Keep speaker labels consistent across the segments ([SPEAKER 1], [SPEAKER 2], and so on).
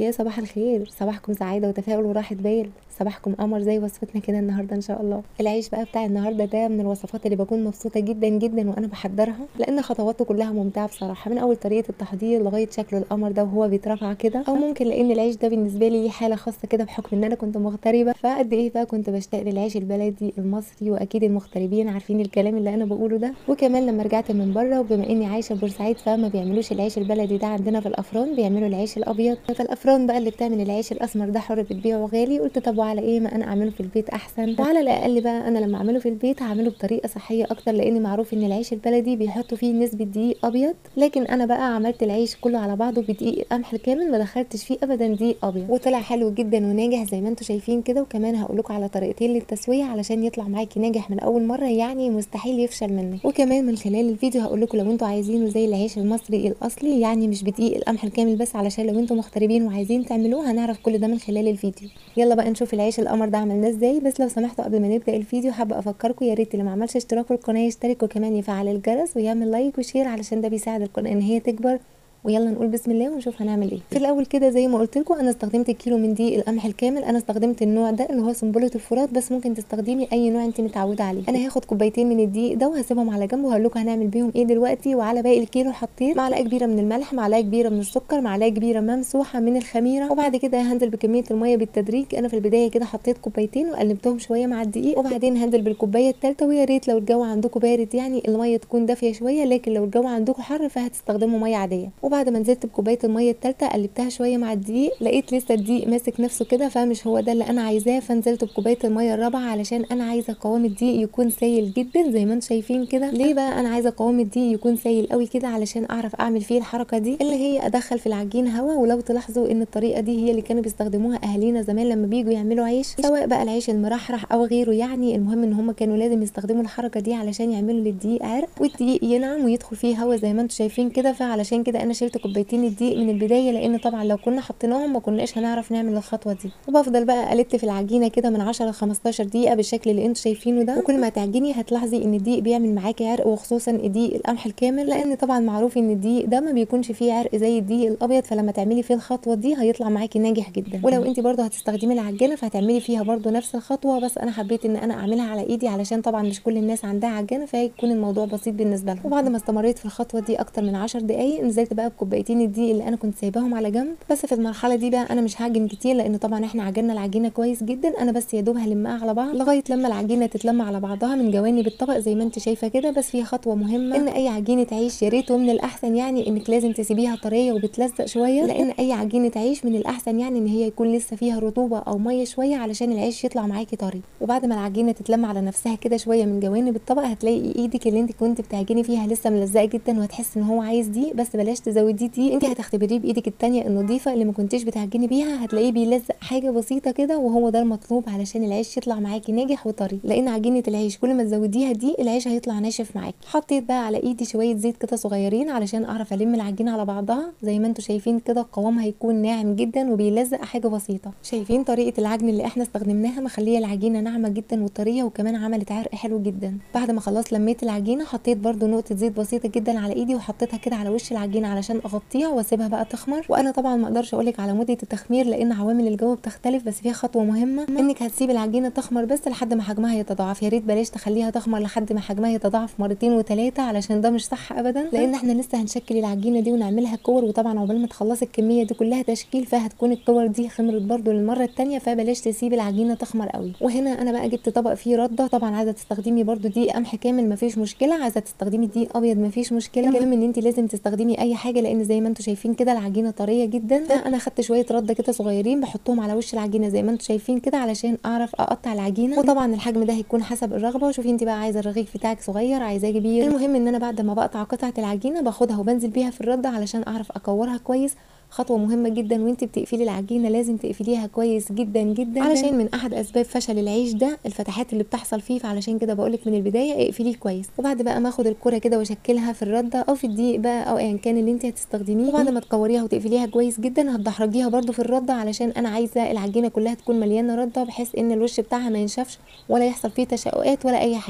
[SPEAKER 1] يا صباح الخير صباحكم سعاده وتفاؤل وراحه بال صباحكم قمر زي وصفتنا كده النهارده ان شاء الله العيش بقى بتاع النهارده ده من الوصفات اللي بكون مبسوطه جدا جدا وانا بحضرها لان خطواته كلها ممتعه بصراحه من اول طريقه التحضير لغايه شكل القمر ده وهو بيترفع كده او ممكن لان العيش ده بالنسبه لي ليه حاله خاصه كده بحكم ان انا كنت مغتربه فقد ايه بقى كنت بشتاق للعيش البلدي المصري واكيد المغتربين عارفين الكلام اللي انا بقوله ده وكمان لما رجعت من بره وبما اني عايشه في بورسعيد فما بيعملوش العيش البلدي ده عندنا في الافران بيعملوا العيش الابيض فالافران بقى اللي بتعمل العيش الاسمر ده حر بتبيعه غالي قلت طب وعلى ايه ما انا اعمله في البيت احسن وعلى الاقل بقى انا لما اعمله في البيت هعمله بطريقه صحيه اكتر لان معروف ان العيش البلدي بيحطوا فيه نسبه دقيق ابيض لكن انا بقى عملت العيش كله على بعضه بدقيق قمح كامل ما دخلتش فيه ابدا دقيق ابيض وطلع حلو جدا وناجح زي ما انتم شايفين كده وكمان هقول لكم على طريقتين للتسويه علشان يطلع معاكي ناجح من اول مره يعني مستحيل يفشل منك وكمان من خلال الفيديو هقول لكم لو انتم عايزينه زي العيش المصري الاصلي يعني مش بدقيق القمح الكامل بس علشان لو انتم مغتربين وعايزين تعملوه هنعرف كل ده من خلال الفيديو يلا بقى نشوف العيش القمر ده عملناه ازاي بس لو سمحتوا قبل ما نبدا الفيديو حابه افكركم يا ريت اللي ما عملش اشتراك في القناه يشترك وكمان يفعل الجرس ويعمل لايك وشير علشان ده بيساعد القناه ان هي تكبر ويلا نقول بسم الله ونشوف هنعمل ايه في الاول كده زي ما قلت لكم انا استخدمت كيلو من دقيق القمح الكامل انا استخدمت النوع ده اللي هو سنبله الفرات بس ممكن تستخدمي اي نوع انت متعوده عليه انا هاخد كوبايتين من الدقيق ده وهسيبهم على جنب وهقول لكم هنعمل بيهم ايه دلوقتي وعلى باقي الكيلو حطيت معلقه كبيره من الملح معلقه كبيره من السكر معلقه كبيره ممسوحه من الخميره وبعد كده هنزل بكميه الميه بالتدريج انا في البدايه كده حطيت كوبايتين وقلبتهم شويه مع الدقيق وبعدين هنزل بالكوبايه الثالثه ويا ريت لو الجو عندكم بارد يعني الميه تكون دافيه شويه لكن لو الجو عندكم حر فهتستخدموا ميه عاديه وبعد ما نزلت بكوبايه كوبايه الميه الثالثه قلبتها شويه مع الدقيق لقيت لسه الدقيق ماسك نفسه كده فمش هو ده اللي انا عايزاه فنزلت بكوبايه الميه الرابعه علشان انا عايزه قوام الدقيق يكون سايل جدا زي ما انتم شايفين كده ليه بقى انا عايزه قوام الدقيق يكون سايل قوي كده علشان اعرف اعمل فيه الحركه دي اللي هي ادخل في العجين هواء ولو تلاحظوا ان الطريقه دي هي اللي كانوا بيستخدموها اهالينا زمان لما بييجوا يعملوا عيش سواء بقى العيش المرحرح او غيره يعني المهم ان هم كانوا لازم يستخدموا الحركه دي علشان يعملوا للدقيق عرق والدقيق ينعم ويدخل فيه هواء زي ما انتم شايفين كده فعلشان كده انا شلت كوبايتين الدقيق من البدايه لان طبعا لو كنا حطيناهم ما كناش هنعرف نعمل الخطوه دي وبفضل بقى الت في العجينه كده من 10 ل 15 دقيقه بالشكل اللي انتم شايفينه ده وكل ما تعجني هتلاحظي ان الدقيق بيعمل معاكي عرق وخصوصا دقيق القمح الكامل لان طبعا معروف ان الدقيق ده ما بيكونش فيه عرق زي الدقيق الابيض فلما تعملي فيه الخطوه دي هيطلع معاكي ناجح جدا ولو انت برضه هتستخدمي العجانه فهتعملي فيها برضه نفس الخطوه بس انا حبيت ان انا اعملها على ايدي علشان طبعا مش كل الناس عندها عجانه فيكون الموضوع بسيط بالنسبه لهم وبعد ما استمريت في الخطوه دي اكتر من 10 دقائق نزلت بقى بكوبايتين الدقيق اللي انا كنت سايباهم على جنب بس في المرحله دي بقى انا مش هعجن كتير لان طبعا احنا عجننا العجينه كويس جدا انا بس يا دوب هلمها على بعض لغايه لما العجينه تتلم على بعضها من جوانب الطبق زي ما انت شايفه كده بس في خطوه مهمه ان اي عجينه عيش يا ريت ومن الاحسن يعني انك لازم تسيبيها طريه وبتلزق شويه لان اي عجينه عيش من الاحسن يعني ان هي يكون لسه فيها رطوبه او ميه شويه علشان العيش يطلع معاكي طري وبعد ما العجينه تتلم على نفسها كده شويه من جوانب الطبق هتلاقي ايدك اللي انت كنت بتعجني فيها لسه ملزقه جدا وهتحس ان هو عايز دي بس بلاش تزوديه دي انت هتختبريه بايدك التانيه النظيفه اللي ما كنتيش بتعجني بيها هتلاقيه بيلزق حاجه بسيطه كده وهو ده المطلوب علشان العيش يطلع معاكي ناجح وطري لان عجينه العيش كل ما تزوديها دي العيش هيطلع ناشف معاكي حطيت بقى على ايدي شويه زيت كده صغيرين علشان اعرف الم العجينه على بعضها زي ما انتم شايفين كده القوام هيكون ناعم جدا وبيلزق حاجه بسيطه شايفين طريقه العجن اللي احنا استخدمناها مخليه العجينه ناعمه جدا وطريه وكمان عملت عرق حلو جدا بعد ما خلاص لميت العجينه حطيت برده نقطه زيت بسيطه جدا على ايدي وحطيتها كده على وش العجينه علشان اغطيها واسيبها بقى تخمر وانا طبعا ما اقدرش اقولك على مده التخمير لان عوامل الجو بتختلف بس فيها خطوه مهمه انك هتسيبي العجينه تخمر بس لحد ما حجمها يتضاعف يا ريت بلاش تخليها تخمر لحد ما حجمها يتضاعف مرتين وثلاثه علشان ده مش صح ابدا لان احنا لسه هنشكل العجينه دي ونعملها كور وطبعا عقبال ما تخلصي الكميه دي كلها تشكيل فهتكون الكور دي خمرت برده للمره الثانيه فبلاش تسيبي العجينه تخمر قوي وهنا انا بقى جبت طبق فيه رده طبعا عايزه تستخدمي برده دقيق قمح كامل مفيش مشكله عايزه تستخدمي دقيق ابيض مفيش مشكله المهم ان انت لازم تستخدمي اي حاجه لان زي ما انتم شايفين كده العجينه طريه جدا فانا خدت شويه رده كده صغيرين بحطهم على وش العجينه زي ما انتم شايفين كده علشان اعرف اقطع العجينه وطبعا الحجم ده هيكون حسب الرغبه وشوفي انت بقى عايزه الرغيف بتاعك صغير عايزاه كبير المهم ان انا بعد ما بقطع قطعه العجينه باخدها وبنزل بيها في الرده علشان اعرف اكورها كويس خطوه مهمه جدا وانت بتقفلي العجينه لازم تقفليها كويس جدا جدا علشان من احد اسباب فشل العيش ده الفتحات اللي بتحصل فيه فعلشان كده بقولك من البدايه اقفليه كويس وبعد بقى ما اخد الكره كده واشكلها في الرده او في الدقيق بقى او ايا كان اللي انت هتستخدميه وبعد ما تكوريها وتقفليها كويس جدا هتدحرجيها برده في الرده علشان انا عايزه العجينه كلها تكون مليانه رده بحيث ان الوش بتاعها ما ينشفش ولا يحصل فيه تشققات ولا اي حاجه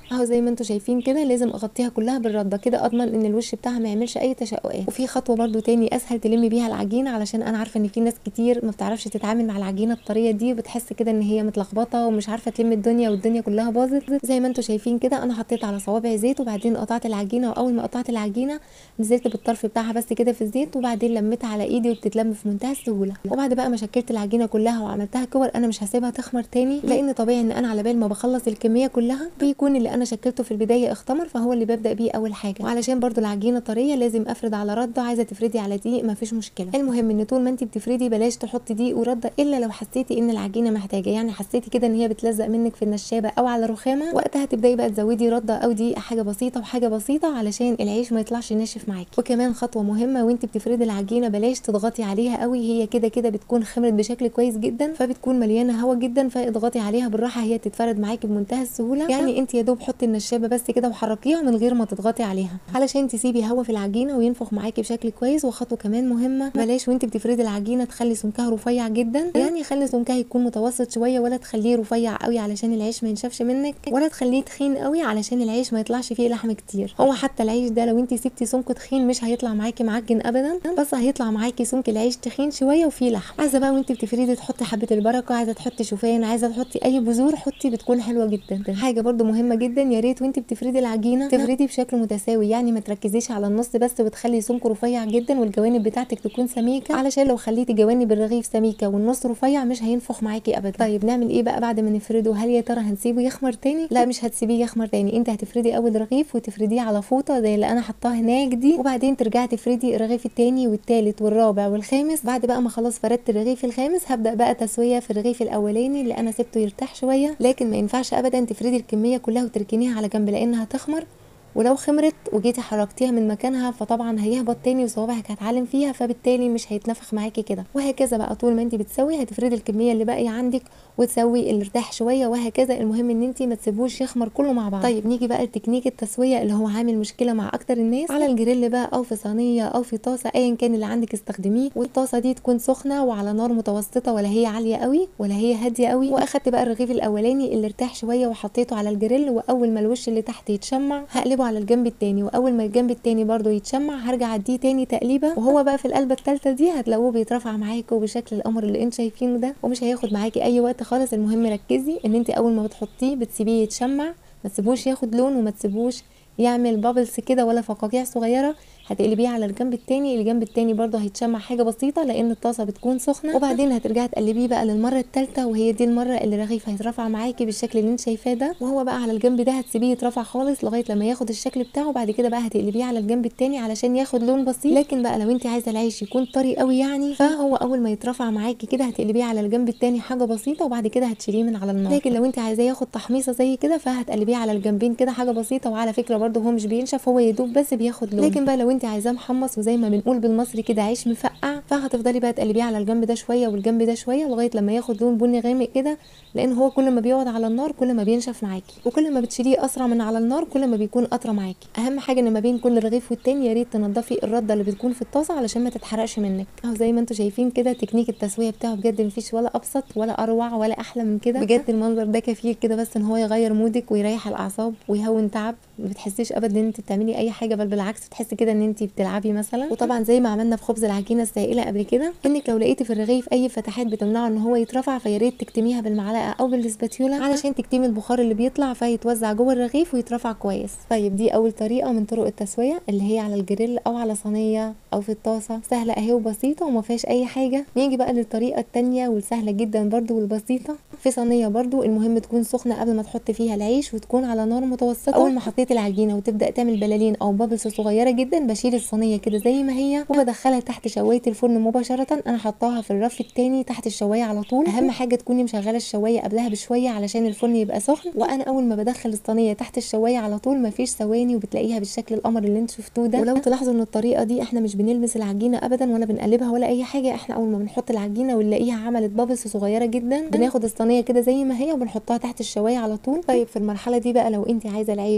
[SPEAKER 1] اهو زي ما انتم شايفين كده لازم اغطيها كلها بالرده كده اضمن ان الوش بتاعها ما يعملش اي تشققات وفي خطوه برده تاني اسهل تلمي بيها العجينه علشان انا عارفه ان في ناس كتير ما بتعرفش تتعامل مع العجينه الطريه دي وبتحس كده ان هي متلخبطه ومش عارفه تلم الدنيا والدنيا كلها باظت زي ما انتم شايفين كده انا حطيت على صوابع زيت وبعدين قطعت العجينه واول ما قطعت العجينه نزلت بالطرف بتاعها بس كده في الزيت وبعدين لميتها على ايدي وبتتلم في منتهى السهوله وبعد بقى ما شكلت العجينه كلها وعملتها كور انا مش هسيبها تخمر تاني لان طبيعي ان انا على بال ما بخلص الكميه كلها بيكون اللي انا شكلته في البدايه اختمر فهو اللي ببدا بيه اول حاجه وعلشان برضو العجينه طريه لازم افرد على رده عايزه تفردي على دقيق مفيش مشكله المهم ان طول ما انت بتفردي بلاش تحطي دقيق ورده الا لو حسيتي ان العجينه محتاجه يعني حسيتي كده ان هي بتلزق منك في النشابه او على رخامه وقتها تبداي بقى تزودي رده او دقيق حاجه بسيطه وحاجه بسيطه علشان العيش ما يطلعش ناشف معاكي وكمان خطوه مهمه وانت بتفردي العجينه بلاش تضغطي عليها قوي هي كده كده بتكون خمرت بشكل كويس جدا فبتكون مليانه هواء جدا فاضغطي عليها بالراحه هي تتفرد معاكي بمنتهى السهوله يعني انت يا دوب حطي النشابه بس كده وحركيها من غير ما تضغطي عليها علشان تسيبي هواء في العجينه وينفخ معاكي بشكل كويس وخطوه كمان مهمه بلاش وانت بتفردي العجينه تخلي سمكها رفيع جدا يعني خلي سمكها يكون متوسط شويه ولا تخليه رفيع قوي علشان العيش ما ينشفش منك ولا تخليه تخين قوي علشان العيش ما يطلعش فيه لحم كتير هو حتى العيش ده لو انت سبتي سمكه تخين مش هيطلع معاكي معجن ابدا بس هيطلع معاكي سمك العيش تخين شويه وفيه لحم عايزه بقى وانت بتفردي تحطي حبه البركه عايزه تحطي شوفان عايزه تحطي اي بذور حطي بتكون حلوه جدا حاجه برده مهمه جدا يا ريت وانت بتفردي العجينه تفردي بشكل متساوي يعني ما تركزيش على النص بس وتخلي سمك رفيع جدا والجوانب بتاعتك تكون سميكه علشان لو خليتي جوانب الرغيف سميكه والنص رفيع مش هينفخ معاكي ابدا طيب نعمل ايه بقى بعد ما نفرده هل يا ترى هنسيبه يخمر تاني لا مش هتسيبيه يخمر تاني انت هتفردي اول رغيف وتفرديه على فوطه زي اللي انا حطاها هناك دي وبعدين ترجعي تفردي الرغيف التاني والتالت والرابع والخامس بعد بقى ما خلاص فردت الرغيف الخامس هبدا بقى تسويه في الرغيف الاولاني اللي انا سبته يرتاح شويه لكن ما ينفعش ابدا تفردي الكميه كلها وتركنيها على جنب لانها هتخمر ولو خمرت وجيتي حركتيها من مكانها فطبعا هيهبط تاني وصوابعك هتعلم فيها فبالتالي مش هيتنفخ معاكي كده وهكذا بقى طول ما انت بتسوي هتفردي الكميه اللي باقيه عندك وتسوي اللي ارتاح شويه وهكذا المهم ان انت ما تسيبوش يخمر كله مع بعض طيب نيجي بقى لتكنيك التسويه اللي هو عامل مشكله مع اكتر الناس على الجريل بقى او في صينيه او في طاسه ايا كان اللي عندك استخدميه والطاسه دي تكون سخنه وعلى نار متوسطه ولا هي عاليه قوي ولا هي هاديه قوي واخدت بقى الرغيف الاولاني اللي ارتاح شويه وحطيته على الجريل واول ما الوش اللي تحت يتشمع هقلبه على الجنب التاني واول ما الجنب التاني برده يتشمع هرجع اديه تاني تقليبه وهو بقى في القلبه الثالثه دي هتلاقوه بيترفع معاكوا بشكل القمر اللي انتوا شايفينه ده ومش هياخد معاكي اي وقت خالص المهم ركزي ان انت اول ما بتحطيه بتسيبيه يتشمع ما تسيبوش ياخد لون وما تسيبوش يعمل بابلز كده ولا فقاقيع صغيره هتقلبيه على الجنب التاني الجنب التاني برضه هيتشمع حاجه بسيطه لان الطاسه بتكون سخنه وبعدين هترجعي تقلبيه بقى للمره الثالثه وهي دي المره اللي الرغيف هيترفع معاكي بالشكل اللي انت شايفاه ده وهو بقى على الجنب ده هتسيبيه يترفع خالص لغايه لما ياخد الشكل بتاعه وبعد كده بقى هتقلبيه على الجنب التاني علشان ياخد لون بسيط لكن بقى لو انت عايزه العيش يكون طري قوي يعني فهو اول ما يترفع معاكي كده هتقلبيه على الجنب التاني حاجه بسيطه وبعد كده هتشيليه من على النار لكن لو انت عايزاه ياخد تحميصه زي كده فهتقلبيه على الجنبين كده حاجه بسيطه وعلى فكره برده هو مش بينشف هو يدوب بس بياخد لون لكن بقى لو انت عايزاه محمص وزي ما بنقول بالمصري كده عيش مفقع فهتفضلي بقى تقلبيه على الجنب ده شويه والجنب ده شويه لغايه لما ياخد لون بني غامق كده لان هو كل ما بيقعد على النار كل ما بينشف معاكي وكل ما بتشيليه اسرع من على النار كل ما بيكون اطرى معاكي اهم حاجه ان ما بين كل رغيف والتاني يا ريت تنضفي الرده اللي بتكون في الطاسه علشان ما تتحرقش منك اهو زي ما انتم شايفين كده تكنيك التسويه بتاعه بجد مفيش ولا ابسط ولا اروع ولا احلى من كده بجد المنظر ده كفيل كده بس ان هو يغير مودك ويريح الاعصاب ويهون تعب ما بتحسيش ابدا ان انت بتعملي اي حاجه بل بالعكس بتحسي كده ان انت بتلعبي مثلا وطبعا زي ما عملنا في خبز العجينه السائله قبل كده انك لو لقيتي في الرغيف اي فتحات بتمنعه ان هو يترفع فيا ريت تكتميها بالمعلقه او بالسباتيولا علشان تكتمي البخار اللي بيطلع فيتوزع جوه الرغيف ويترفع كويس طيب دي اول طريقه من طرق التسويه اللي هي على الجريل او على صينيه او في الطاسه سهله اهي وبسيطه وما فيهاش اي حاجه نيجي بقى للطريقه التانية والسهله جدا برده والبسيطه في صينيه برده المهم تكون سخنه قبل ما تحط فيها العيش وتكون على نار متوسطه اول ما حطيت العجينه وتبدا تعمل بلالين او بابلز صغيره جدا بشيل الصينيه كده زي ما هي وبدخلها تحت شوايه الفرن مباشره انا حطاها في الرف التاني تحت الشوايه على طول اهم حاجه تكوني مشغله الشوايه قبلها بشويه علشان الفرن يبقى سخن وانا اول ما بدخل الصينيه تحت الشوايه على طول مفيش ثواني وبتلاقيها بالشكل القمر اللي انتوا شفتوه ده ولو تلاحظوا ان الطريقه دي احنا مش بنلمس العجينه ابدا ولا بنقلبها ولا اي حاجه احنا اول ما بنحط العجينه ونلاقيها عملت بابلز صغيره جدا بناخد الصينيه كده زي ما هي وبنحطها تحت الشوايه على طول طيب في المرحله دي بقى لو انت عايزه العيش يفضل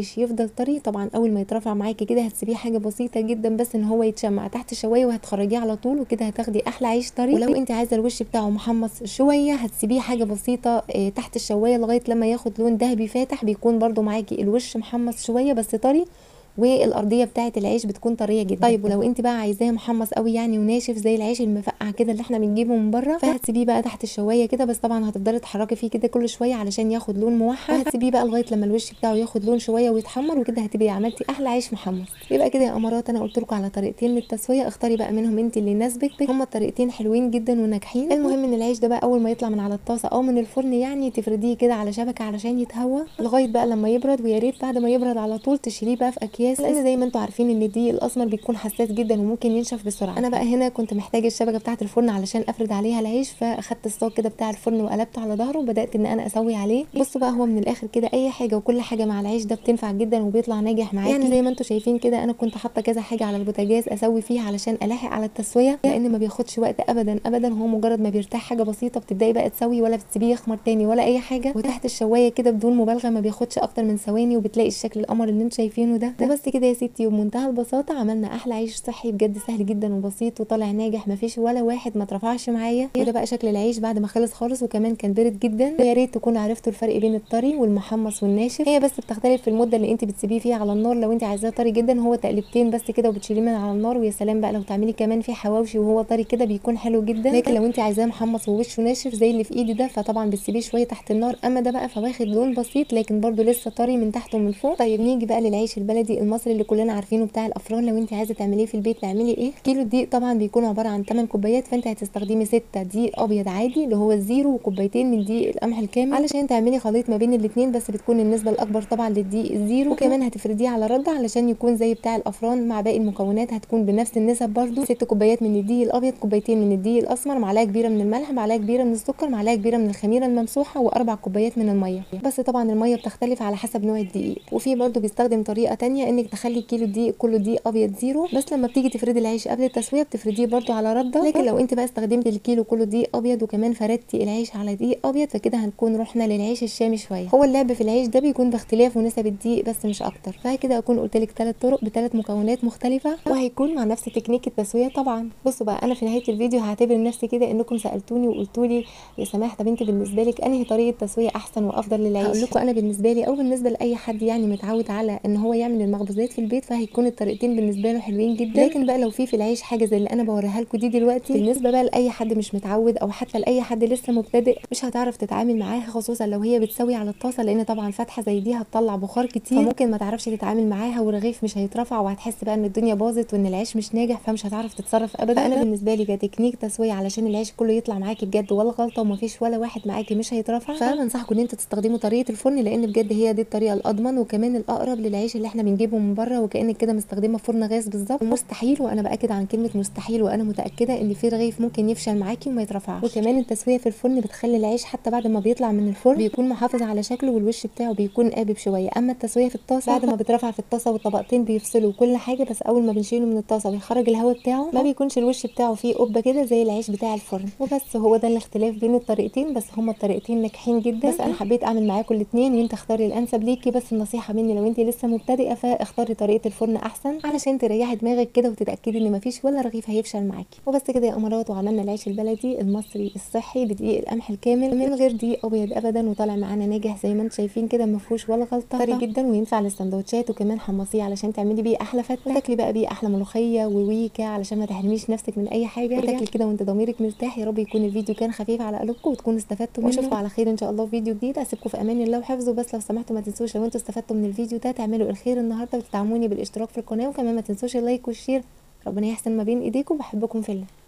[SPEAKER 1] يفضل طري طبعا اول ما يترفع معاكي كده هتسيبيه حاجه بسيطه جدا بس ان هو يتشمع تحت الشوايه وهتخرجيه على طول وكده هتاخدي احلى عيش طري ولو انت عايزه الوش بتاعه محمص شويه هتسيبيه حاجه بسيطه اه تحت الشوايه لغايه لما ياخد لون ذهبي فاتح بيكون برده معاكي الوش محمص شويه بس طري والارضيه بتاعه العيش بتكون طريه جدا طيب ولو انت بقى عايزاه محمص قوي يعني وناشف زي العيش المفقع كده اللي احنا بنجيبه من بره فهتسيبيه بقى تحت الشوايه كده بس طبعا هتفضلي تحركي فيه كده كل شويه علشان ياخد لون موحد وهتسيبيه بقى لغايه لما الوش بتاعه ياخد لون شويه ويتحمر وكده هتبقي عملتي احلى عيش محمص يبقى كده يا امارات انا قلت لكم على طريقتين للتسويه اختاري بقى منهم انت اللي يناسبك هما الطريقتين حلوين جدا وناجحين المهم ان العيش ده بقى اول ما يطلع من على الطاسه او من الفرن يعني تفرديه كده على شبكه علشان يتهوى لغايه بقى لما يبرد ويا ريت بعد ما يبرد على طول تشيليه بقى في اكياس لان زي ما انتم عارفين ان الدقيق الاسمر بيكون حساس جدا وممكن ينشف بسرعه انا بقى هنا كنت محتاجه الشبكه بتاعه الفرن علشان افرد عليها العيش فاخدت الصاج كده بتاع الفرن وقلبته على ظهره وبدات ان انا اسوي عليه بصوا بقى هو من الاخر كده اي حاجه وكل حاجه مع العيش ده بتنفع جدا وبيطلع ناجح معاكي يعني زي ما انتم شايفين كده انا كنت حاطه كذا حاجه على البوتاجاز اسوي فيها علشان الاحق على التسويه لان ما بياخدش وقت ابدا ابدا هو مجرد ما بيرتاح حاجه بسيطه بتبداي بقى تسوي ولا بتسيبيه يخمر تاني ولا اي حاجه وتحت الشوايه كده بدون مبالغه ما بياخدش اكتر من ثواني وبتلاقي الشكل القمر اللي انتم شايفينه ده وبس كده يا ستي وبمنتهى البساطه عملنا احلى عيش صحي بجد سهل جدا وبسيط وطالع ناجح مفيش ولا واحد ما اترفعش معايا كده بقى شكل العيش بعد ما خلص خالص وكمان كان بارد جدا ويا ريت تكونوا عرفتوا الفرق بين الطري والمحمص والناشف هي بس بتختلف في المده اللي انت بتسيبيه فيها على النار لو انت عايزاه طري جدا هو تقلبتين بس كده وبتشيليه من على النار ويا سلام بقى لو تعملي كمان فيه حواوشي وهو طري كده بيكون حلو جدا لكن لو انت عايزاه محمص ووشه ناشف زي اللي في ايدي ده فطبعا بتسيبيه شويه تحت النار اما ده بقى فواخد لون بسيط لكن برده لسه طري من تحت ومن فوق طيب نيجي بقى للعيش البلدي المصري اللي كلنا عارفينه بتاع الافران لو انت عايزه تعمليه في البيت تعملي ايه كيلو الدقيق طبعا بيكون عباره عن 8 كوبايات فانت هتستخدمي 6 دقيق ابيض عادي اللي هو الزيرو وكوبايتين من دقيق القمح الكامل علشان تعملي خليط ما بين الاثنين بس بتكون النسبه الاكبر طبعا للدقيق الزيرو وكمان هتفرديه على رده علشان يكون زي بتاع الافران مع باقي المكونات هتكون بنفس النسب برده 6 كوبايات من الدقيق الابيض كوبايتين من الدقيق الاسمر معلقه كبيره من الملح معلقه كبيره من السكر معلقه كبيره من الخميره الممسوحه واربع كوبايات من الميه بس طبعا الميه بتختلف على حسب نوع الدقيق وفي برده بيستخدم طريقه تانية انك تخلي كيلو الدقيق كله دقيق ابيض زيرو بس لما بتيجي تفردي العيش قبل التسويه بتفرديه برده على رده لكن لو انت بقى استخدمت الكيلو كله دقيق ابيض وكمان فردتي العيش على دقيق ابيض فكده هنكون رحنا للعيش الشامي شويه هو اللعب في العيش ده بيكون باختلاف ونسب الدقيق بس مش اكتر فكده اكون قلت لك ثلاث طرق بثلاث مكونات مختلفه وهيكون مع نفس تكنيك التسويه طبعا بصوا بقى انا في نهايه الفيديو هعتبر نفسي كده انكم سالتوني وقلتوا لي يا سماح طب انت بالنسبه لك انهي طريقه تسويه احسن وافضل للعيش هقول لكم انا بالنسبه لي او بالنسبه لاي حد يعني متعود على ان هو يعمل المخبوزات في البيت فهيكون الطريقتين بالنسبه له حلوين جدا لكن بقى لو في في العيش حاجه زي اللي انا بوريها لكم دي دلوقتي بالنسبه بقى لاي حد مش متعود او حتى لاي حد لسه مبتدئ مش هتعرف تتعامل معاها خصوصا لو هي بتسوي على الطاسه لان طبعا فتحه زي دي هتطلع بخار كتير فممكن ما تعرفش تتعامل معاها والرغيف مش هيترفع وهتحس بقى ان الدنيا باظت وان العيش مش ناجح فمش هتعرف تتصرف ابدا فانا بالنسبه لي كتكنيك تسويه علشان العيش كله يطلع معاكي بجد ولا غلطه ومفيش ولا واحد معاكي مش هيترفع فبنصحكم ان انتوا تستخدموا طريقه الفرن لان بجد هي دي الطريقه الاضمن وكمان الاقرب للعيش اللي احنا بنجيبه من بره وكانك كده مستخدمه فرن غاز بالظبط مستحيل وانا باكد عن كلمه مستحيل وانا متاكده ان في رغيف ممكن يفشل معاكي وما يترفعش وكمان التسويه في الفرن بتخلي العيش حتى بعد ما بيطلع من الفرن بيكون محافظ على شكله والوش بتاعه بيكون قابب شويه اما التسويه في الطاسه بعد ما بترفع في الطاسه والطبقتين بيفصلوا كل حاجه بس اول ما بنشيله من الطاسه ويخرج الهواء بتاعه ما بيكونش الوش بتاعه فيه قبه كده زي العيش بتاع الفرن وبس هو ده الاختلاف بين الطريقتين بس هما الطريقتين ناجحين جدا بس انا حبيت اعمل معاكم الاثنين وانت اختاري الانسب ليكي بس النصيحه مني لو انت لسه مبتدئه فاختاري طريقه الفرن احسن علشان تريحي دماغك كده وتتاكدي ان مفيش ولا رغيف هيفشل معاكي وبس كده يا امارات وعملنا العيش البلدي المصري الصحي بدقيق القمح الكامل من غير دقيق ابيض ابدا وطالع معانا ناجح زي ما انتم شايفين كده ما فيهوش ولا غلطه طري جدا وينفع للسندوتشات وكمان حمصيه علشان تعملي بيه احلى فتة تاكلي بقى بيه احلى ملوخيه وويكا علشان ما تحرميش نفسك من اي حاجه وتاكلي كده وانت ضميرك مرتاح يا رب يكون الفيديو كان خفيف على قلوبكم وتكونوا استفدتوا منه واشوفكم على خير ان شاء الله في فيديو جديد اسيبكم في امان الله وحفظه بس لو سمحتوا ما تنسوش لو انتوا استفدتوا من الفيديو ده تعملوا الخير النهارده وتدعموني بالاشتراك في القناه وكمان ما تنسوش اللايك والشير ربنا يحسن ما بين ايديكم بحبكم في الله